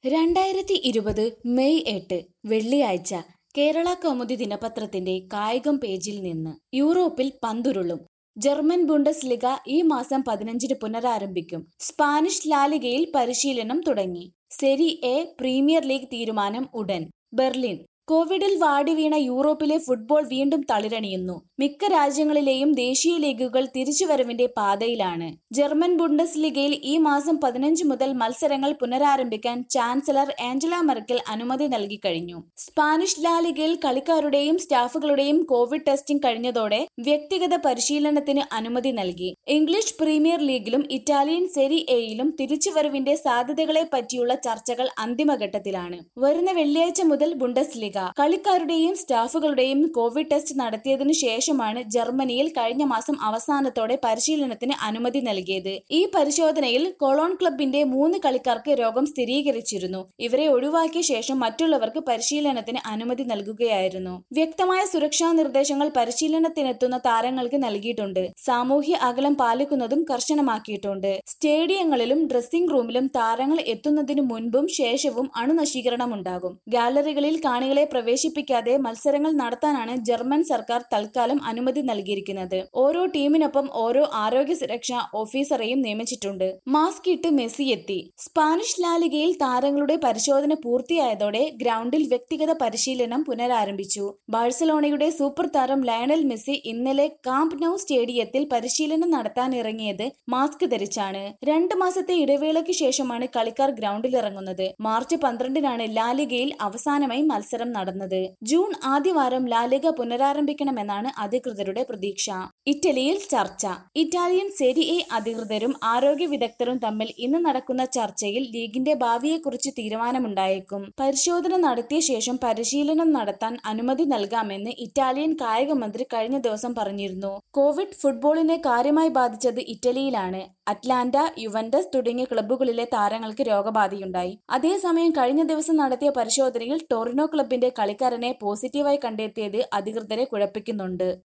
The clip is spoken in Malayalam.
രണ്ടായിരത്തി ഇരുപത് മെയ് എട്ട് വെള്ളിയാഴ്ച കേരള കൗമുദി ദിനപത്രത്തിന്റെ കായികം പേജിൽ നിന്ന് യൂറോപ്പിൽ പന്തുരുളും ജർമ്മൻ ബുണ്ടസ് ലിഗ ഈ മാസം പതിനഞ്ചിന് പുനരാരംഭിക്കും സ്പാനിഷ് ലാലിഗയിൽ പരിശീലനം തുടങ്ങി സെരി എ പ്രീമിയർ ലീഗ് തീരുമാനം ഉടൻ ബെർലിൻ കോവിഡിൽ വാടി വീണ യൂറോപ്പിലെ ഫുട്ബോൾ വീണ്ടും തളിരണിയുന്നു മിക്ക രാജ്യങ്ങളിലെയും ദേശീയ ലീഗുകൾ തിരിച്ചുവരവിന്റെ പാതയിലാണ് ജർമ്മൻ ബുണ്ടസ് ലീഗയിൽ ഈ മാസം പതിനഞ്ച് മുതൽ മത്സരങ്ങൾ പുനരാരംഭിക്കാൻ ചാൻസലർ ആഞ്ചല മെർക്കൽ അനുമതി നൽകി കഴിഞ്ഞു സ്പാനിഷ് ലാലിഗയിൽ കളിക്കാരുടെയും സ്റ്റാഫുകളുടെയും കോവിഡ് ടെസ്റ്റിംഗ് കഴിഞ്ഞതോടെ വ്യക്തിഗത പരിശീലനത്തിന് അനുമതി നൽകി ഇംഗ്ലീഷ് പ്രീമിയർ ലീഗിലും ഇറ്റാലിയൻ സെരി എയിലും തിരിച്ചുവരവിന്റെ സാധ്യതകളെ പറ്റിയുള്ള ചർച്ചകൾ അന്തിമഘട്ടത്തിലാണ് വരുന്ന വെള്ളിയാഴ്ച മുതൽ ബുണ്ടസ് ലീഗ കളിക്കാരുടെയും സ്റ്റാഫുകളുടെയും കോവിഡ് ടെസ്റ്റ് നടത്തിയതിനു ശേഷമാണ് ജർമ്മനിയിൽ കഴിഞ്ഞ മാസം അവസാനത്തോടെ പരിശീലനത്തിന് അനുമതി നൽകിയത് ഈ പരിശോധനയിൽ കൊളോൺ ക്ലബിന്റെ മൂന്ന് കളിക്കാർക്ക് രോഗം സ്ഥിരീകരിച്ചിരുന്നു ഇവരെ ഒഴിവാക്കിയ ശേഷം മറ്റുള്ളവർക്ക് പരിശീലനത്തിന് അനുമതി നൽകുകയായിരുന്നു വ്യക്തമായ സുരക്ഷാ നിർദ്ദേശങ്ങൾ പരിശീലനത്തിനെത്തുന്ന താരങ്ങൾക്ക് നൽകിയിട്ടുണ്ട് സാമൂഹ്യ അകലം പാലിക്കുന്നതും കർശനമാക്കിയിട്ടുണ്ട് സ്റ്റേഡിയങ്ങളിലും ഡ്രസ്സിംഗ് റൂമിലും താരങ്ങൾ എത്തുന്നതിനു മുൻപും ശേഷവും അണുനശീകരണം ഉണ്ടാകും ഗാലറികളിൽ കാണികളെ പ്രവേശിപ്പിക്കാതെ മത്സരങ്ങൾ നടത്താനാണ് ജർമ്മൻ സർക്കാർ തൽക്കാലം അനുമതി നൽകിയിരിക്കുന്നത് ഓരോ ടീമിനൊപ്പം ഓരോ ആരോഗ്യ സുരക്ഷാ ഓഫീസറെയും നിയമിച്ചിട്ടുണ്ട് മാസ്ക് ഇട്ട് മെസ്സി എത്തി സ്പാനിഷ് ലാലിഗയിൽ താരങ്ങളുടെ പരിശോധന പൂർത്തിയായതോടെ ഗ്രൗണ്ടിൽ വ്യക്തിഗത പരിശീലനം പുനരാരംഭിച്ചു ബാഴ്സലോണയുടെ സൂപ്പർ താരം ലയണൽ മെസ്സി ഇന്നലെ കാമ്പ് നൌ സ്റ്റേഡിയത്തിൽ പരിശീലനം നടത്താൻ ഇറങ്ങിയത് മാസ്ക് ധരിച്ചാണ് രണ്ട് മാസത്തെ ഇടവേളയ്ക്ക് ശേഷമാണ് കളിക്കാർ ഗ്രൗണ്ടിൽ ഇറങ്ങുന്നത് മാർച്ച് പന്ത്രണ്ടിനാണ് ലാലിഗയിൽ അവസാനമായി മത്സരം നടന്നത് ജൂൺ ആദ്യവാരം ലാലിഗ പുനരാരംഭിക്കണമെന്നാണ് അധികൃതരുടെ പ്രതീക്ഷ ഇറ്റലിയിൽ ചർച്ച ഇറ്റാലിയൻ സെരി എ അധികൃതരും ആരോഗ്യ വിദഗ്ധരും തമ്മിൽ ഇന്ന് നടക്കുന്ന ചർച്ചയിൽ ലീഗിന്റെ ഭാവിയെക്കുറിച്ച് തീരുമാനമുണ്ടായേക്കും പരിശോധന നടത്തിയ ശേഷം പരിശീലനം നടത്താൻ അനുമതി നൽകാമെന്ന് ഇറ്റാലിയൻ കായിക മന്ത്രി കഴിഞ്ഞ ദിവസം പറഞ്ഞിരുന്നു കോവിഡ് ഫുട്ബോളിനെ കാര്യമായി ബാധിച്ചത് ഇറ്റലിയിലാണ് അറ്റ്ലാന്റ യുവന്റസ് തുടങ്ങിയ ക്ലബ്ബുകളിലെ താരങ്ങൾക്ക് രോഗബാധയുണ്ടായി അതേസമയം കഴിഞ്ഞ ദിവസം നടത്തിയ പരിശോധനയിൽ ടൊറിനോ ക്ലബിന്റെ കളിക്കാരനെ പോസിറ്റീവായി കണ്ടെത്തിയത് അധികൃതരെ കുഴപ്പിക്കുന്നുണ്ട്